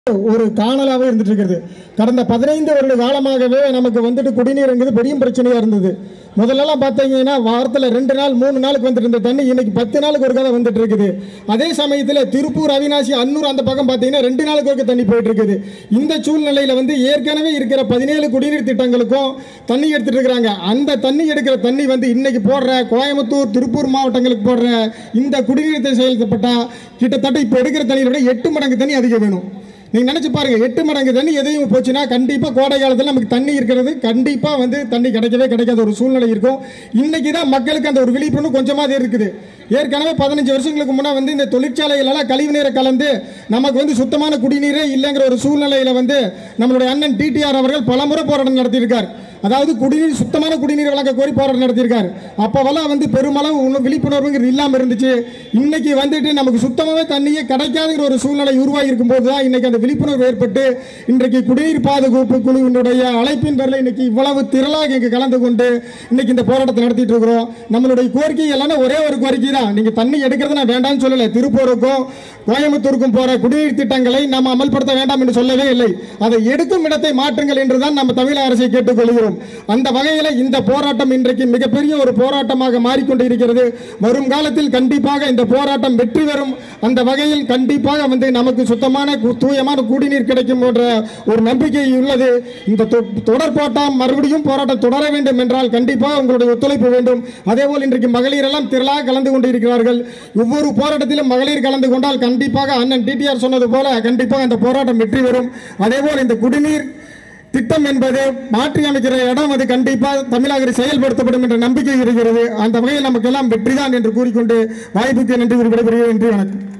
ஒரு காணலாவே இருந்துட்டு இருக்கிறது கடந்த பதினைந்து வருட காலமாகவே நமக்கு வந்துட்டு குடிநீருங்கிறது பெரிய பிரச்சனையா இருந்தது முதல்லலாம் பார்த்தீங்கன்னா வாரத்தில் ரெண்டு நாள் மூணு நாளுக்கு வந்துட்டு இருந்த தண்ணி இன்னைக்கு பத்து நாளுக்கு ஒரு கதை வந்துட்டு இருக்குது அதே சமயத்தில் திருப்பூர் அவினாசி அன்னூர் அந்த பக்கம் பார்த்தீங்கன்னா ரெண்டு நாளுக்கு ஒரு தண்ணி போயிட்டு இருக்குது இந்த சூழ்நிலையில் வந்து ஏற்கனவே இருக்கிற பதினேழு குடிநீர் திட்டங்களுக்கும் தண்ணி எடுத்துட்டு இருக்கிறாங்க அந்த தண்ணி எடுக்கிற தண்ணி வந்து இன்னைக்கு போடுற கோயம்புத்தூர் திருப்பூர் மாவட்டங்களுக்கு போடுற இந்த குடிநீர் செயல்பட்டா கிட்டத்தட்ட இப்போ எடுக்கிற தண்ணியை விட எட்டு மடங்கு தண்ணி அதிகம் வேணும் நீங்க நினைச்சு பாருங்க எட்டு மடங்கு தண்ணி எதையும் போச்சுன்னா கண்டிப்பா கோடை காலத்தில் நமக்கு தண்ணி இருக்கிறது கண்டிப்பா வந்து தண்ணி கிடைக்கவே கிடைக்காத ஒரு சூழ்நிலை இருக்கும் இன்னைக்கு தான் மக்களுக்கு அந்த ஒரு விழிப்புணர்வு கொஞ்சமாவது இருக்குது ஏற்கனவே பதினஞ்சு வருஷங்களுக்கு முன்னே வந்து இந்த தொழிற்சாலைகளெல்லாம் கழிவு நீரை கலந்து நமக்கு வந்து சுத்தமான குடிநீரே இல்லைங்கிற ஒரு சூழ்நிலையில வந்து நம்மளுடைய அண்ணன் டிடிஆர் அவர்கள் பலமுறை போராட்டம் நடத்தியிருக்கார் அதாவது குடிநீர் சுத்தமான குடிநீர் வழங்க கோரி போராட்டம் நடத்தியிருக்காரு அப்போவெல்லாம் வந்து பெருமளவு ஒன்றும் விழிப்புணர்வுங்கிறது இல்லாமல் இருந்துச்சு இன்னைக்கு வந்துட்டு நமக்கு சுத்தமாகவே தண்ணியே கிடைக்காதுங்கிற ஒரு சூழ்நிலை உருவாகி இருக்கும்போது தான் இன்னைக்கு அந்த விழிப்புணர்வு ஏற்பட்டு இன்றைக்கு குடிநீர் பாதுகாப்பு குழுவினுடைய அழைப்பின் பேரில் இன்னைக்கு இவ்வளவு திரளாக இங்கு கலந்து கொண்டு இன்னைக்கு இந்த போராட்டத்தை நடத்திட்டு இருக்கிறோம் நம்மளுடைய கோரிக்கை எல்லாமே ஒரே ஒரு கோரிக்கை தான் நீங்க தண்ணி எடுக்கிறது நான் வேண்டாம்னு சொல்லலை திருப்பூருக்கும் கோயம்புத்தூருக்கும் போற குடிநீர் திட்டங்களை நாம் அமல்படுத்த வேண்டாம் என்று சொல்லவே இல்லை அதை எடுக்கும் இடத்தை மாற்றுங்கள் என்றுதான் நம்ம தமிழக அரசை கேட்டுக்கொள்கிறோம் அந்த வகையில் இந்த போராட்டம் இன்றைக்கு மிகப்பெரிய ஒரு போராட்டமாக மாறிக்கொண்டு இருக்கிறது வரும் காலத்தில் கண்டிப்பாக இந்த போராட்டம் வெற்றி பெறும் அந்த வகையில் கண்டிப்பாக வந்து நமக்கு சுத்தமான கு- தூயமான குடிநீர் கிடைக்கும் என்ற ஒரு நம்பிக்கை உள்ளது இந்த தொ- தொடர் போராட்டம் மறுபடியும் போராட்டம் தொடர வேண்டும் என்றால் கண்டிப்பாக உங்களுடைய ஒத்துழைப்பு வேண்டும் அதேபோல் இன்றைக்கு மகளிர் எல்லாம் திரளாக கலந்து கொண்டிருக்கிறார்கள் ஒவ்வொரு போராட்டத்திலும் மகளிர் கலந்து கொண்டால் கண்டிப்பாக அண்ணன் டிடிஆர் சொன்னது போல கண்டிப்பாக இந்த போராட்டம் வெற்றி பெறும் அதேபோல் இந்த குடிநீர் திட்டம் என்பது மாற்றி அமைக்கிற இடம் அது கண்டிப்பாக தமிழக செயல்படுத்தப்படும் என்ற நம்பிக்கை இருக்கிறது அந்த வகையில் நமக்கெல்லாம் வெற்றிதான் என்று கூறிக்கொண்டு வாய்ப்புக்கு நன்றி கூறி விடைபெறுகிறேன் நன்றி வணக்கம்